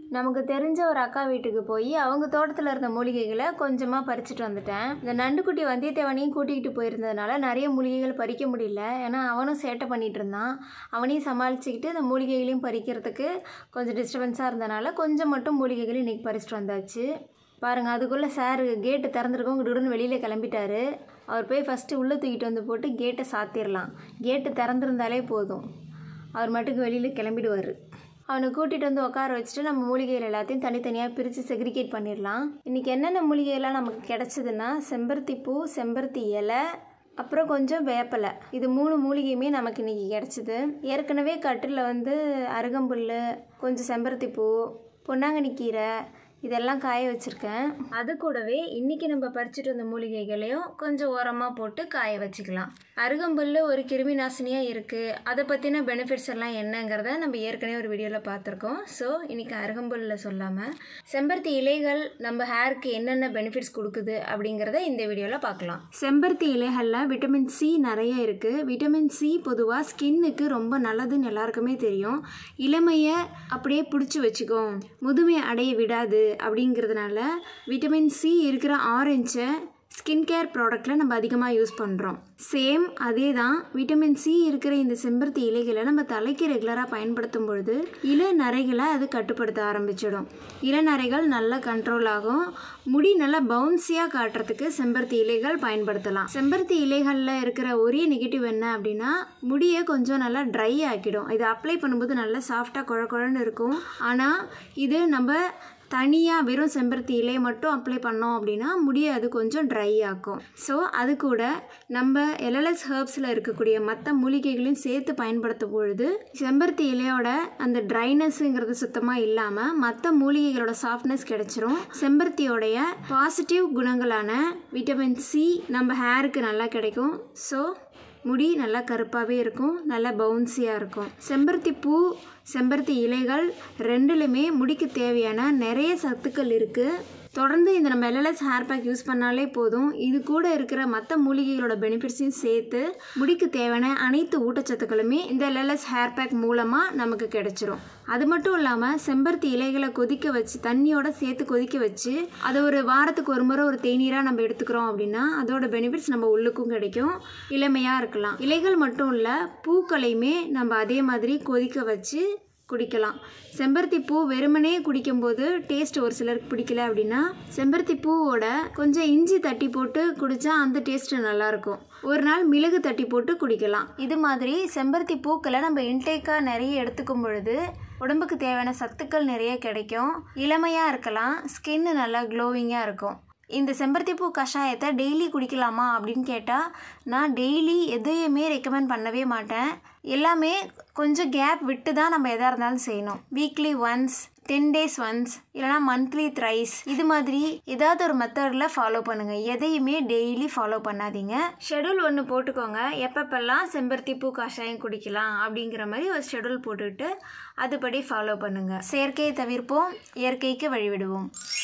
நமக்கு தெரிஞ்ச ஒரு அக்கா வீட்டுக்கு போய் அவங்க தோட்டத்தில் இருந்த மூலிகைகளை கொஞ்சமாக பறிச்சுட்டு வந்துட்டேன் இந்த நண்டுக்குட்டி வந்தியத்தேவனையும் கூட்டிகிட்டு போயிருந்ததுனால நிறைய மூலிகைகள் பறிக்க முடியல ஏன்னா அவனும் சேட்டை பண்ணிகிட்டு இருந்தான் அவனையும் சமாளிச்சுக்கிட்டு இந்த மூலிகைகளையும் பறிக்கிறதுக்கு கொஞ்சம் டிஸ்டர்பன்ஸாக இருந்தனால கொஞ்சம் மட்டும் மூலிகைகள் இன்றைக்கி பறிச்சிட்டு வந்தாச்சு பாருங்கள் அதுக்குள்ளே சார் கேட்டு திறந்துருக்கோம் குடுன்னு வெளியில் கிளம்பிட்டாரு அவர் போய் ஃபஸ்ட்டு உள்ளே தூக்கிட்டு வந்து போட்டு கேட்டை சாத்திடலாம் கேட்டு திறந்துருந்தாலே போதும் அவர் மட்டுக்கு வெளியில் கிளம்பிடுவார் அவனை கூட்டிகிட்டு வந்து உட்கார வச்சுட்டு நம்ம மூலிகைகள் எல்லாத்தையும் தனித்தனியாக பிரித்து செக்ரிகேட் பண்ணிடலாம் இன்றைக்கி என்னென்ன மூலிகைலாம் நமக்கு கிடச்சிதுன்னா செம்பருத்தி பூ செம்பருத்தி இலை அப்புறம் கொஞ்சம் வேப்பலை இது மூணு மூலிகையுமே நமக்கு இன்றைக்கி கிடச்சிது ஏற்கனவே கட்டில் வந்து அருகம்புல் கொஞ்சம் செம்பருத்தி பூ பொன்னாங்கண்ணி கீரை இதெல்லாம் காய வச்சுருக்கேன் அது கூடவே இன்றைக்கி நம்ம பறிச்சுட்டு வந்த மூலிகைகளையும் கொஞ்சம் ஓரமாக போட்டு காய வச்சுக்கலாம் அருகம்புல் ஒரு கிருமி நாசினியாக இருக்குது அதை பற்றின பெனிஃபிட்ஸ் எல்லாம் என்னங்கிறத நம்ம ஏற்கனவே ஒரு வீடியோவில் பார்த்துருக்கோம் ஸோ இன்றைக்கி அருகம்புல்லில் சொல்லாமல் செம்பருத்தி இலைகள் நம்ம ஹேருக்கு என்னென்ன பெனிஃபிட்ஸ் கொடுக்குது அப்படிங்கிறத இந்த வீடியோவில் பார்க்கலாம் செம்பருத்தி இலைகளில் விட்டமின் சி நிறைய இருக்குது விட்டமின் சி பொதுவாக ஸ்கின்னுக்கு ரொம்ப நல்லதுன்னு எல்லாருக்குமே தெரியும் இளமையை அப்படியே பிடிச்சி வச்சுக்கும் முதுமை அடைய விடாது அப்படிங்கிறதுனால விட்டமின் சி இருக்கிற ஆரஞ்சை ஸ்கின் கேர் ப்ராடக்டில் நம்ம அதிகமாக யூஸ் பண்ணுறோம் சேம் அதே தான் விட்டமின் சி இருக்கிற இந்த செம்பருத்தி இலைகளை நம்ம தலைக்கு ரெகுலராக பயன்படுத்தும் பொழுது இள நரைகளை அது கட்டுப்படுத்த ஆரம்பிச்சிடும் இளநரைகள் நல்லா கண்ட்ரோல் ஆகும் முடி நல்லா பவுன்ஸியாக காட்டுறதுக்கு செம்பருத்தி இலைகள் பயன்படுத்தலாம் செம்பருத்தி இலைகளில் இருக்கிற ஒரே நெகட்டிவ் என்ன அப்படின்னா முடியை கொஞ்சம் நல்லா ட்ரை ஆக்கிடும் இது அப்ளை பண்ணும்போது நல்லா சாஃப்டாக குழ குழன்னு இருக்கும் ஆனால் இது நம்ம தனியாக வெறும் செம்பருத்தி இலையை மட்டும் அப்ளை பண்ணோம் அப்படின்னா முடியை அது கொஞ்சம் ட்ரை ஆக்கும் ஸோ அது கூட நம்ம எல்எல்எஸ் ஹர்ப்ஸில் இருக்கக்கூடிய மற்ற மூலிகைகளையும் சேர்த்து பயன்படுத்தும் பொழுது செம்பருத்தி இலையோட அந்த ட்ரைனஸ்ங்கிறது சுத்தமாக இல்லாமல் மற்ற மூலிகைகளோட சாஃப்ட்னஸ் கிடைச்சிரும் செம்பருத்தியோடைய பாசிட்டிவ் குணங்களான விட்டமின் சி நம்ம ஹேருக்கு நல்லா கிடைக்கும் ஸோ முடி நல்லா கருப்பாகவே இருக்கும் நல்லா பவுன்சியாக இருக்கும் செம்பருத்தி பூ செம்பருத்தி இலைகள் ரெண்டுலையுமே முடிக்கு தேவையான நிறைய சத்துக்கள் இருக்குது தொடர்ந்து இந்த நம்ம எல்எல்எஸ் ஹேர் பேக் யூஸ் பண்ணாலே போதும் இது கூட இருக்கிற மற்ற மூலிகைகளோட பெனிஃபிட்ஸையும் சேர்த்து முடிக்கு தேவையான அனைத்து ஊட்டச்சத்துக்களுமே இந்த எல்எல்எஸ் ஹேர் பேக் மூலமாக நமக்கு கிடைச்சிரும் அது மட்டும் இல்லாமல் செம்பருத்தி இலைகளை கொதிக்க வச்சு தண்ணியோட சேர்த்து கொதிக்க வச்சு அதை ஒரு வாரத்துக்கு ஒரு முறை ஒரு தேநீராக நம்ம எடுத்துக்கிறோம் அப்படின்னா அதோட பெனிஃபிட்ஸ் நம்ம உள்ளுக்கும் கிடைக்கும் இளமையாக இருக்கலாம் இலைகள் மட்டும் இல்லை பூக்களையுமே நம்ம அதே மாதிரி கொதிக்க வச்சு குடிக்கலாம் செம்பருத்தி பூ வெறுமனே குடிக்கும்போது டேஸ்ட் ஒரு சிலருக்கு பிடிக்கல அப்படின்னா செம்பருத்தி பூவோட கொஞ்சம் இஞ்சி தட்டி போட்டு குடித்தா அந்த டேஸ்ட்டு நல்லாயிருக்கும் ஒரு நாள் மிளகு தட்டி போட்டு குடிக்கலாம் இது மாதிரி செம்பருத்தி பூக்களை நம்ம இன்டேக்காக நிறைய எடுத்துக்கும் பொழுது உடம்புக்கு தேவையான சத்துக்கள் நிறைய கிடைக்கும் இளமையாக இருக்கலாம் ஸ்கின்னு நல்லா க்ளோவிங்காக இருக்கும் இந்த செம்பருத்தி பூ கஷாயத்தை டெய்லி குடிக்கலாமா அப்படின்னு கேட்டால் நான் டெய்லி எதையுமே ரெக்கமெண்ட் பண்ணவே மாட்டேன் எல்லாமே கொஞ்சம் கேப் விட்டு தான் நம்ம எதாக இருந்தாலும் செய்யணும் weekly once ten days once இல்லைனா மந்த்லி த்ரைஸ் இது மாதிரி ஏதாவது ஒரு மெத்தடில் ஃபாலோ பண்ணுங்கள் எதையுமே டெய்லி ஃபாலோ பண்ணாதீங்க ஷெடியூல் ஒன்று போட்டுக்கோங்க எப்பப்பெல்லாம் செம்பருத்தி பூ கஷாயம் குடிக்கலாம் அப்படிங்கிற மாதிரி ஒரு ஷெடியூல் போட்டுக்கிட்டு அதுபடி ஃபாலோ பண்ணுங்கள் செயற்கையை தவிர்ப்போம் இயற்கைக்கு வழிவிடுவோம்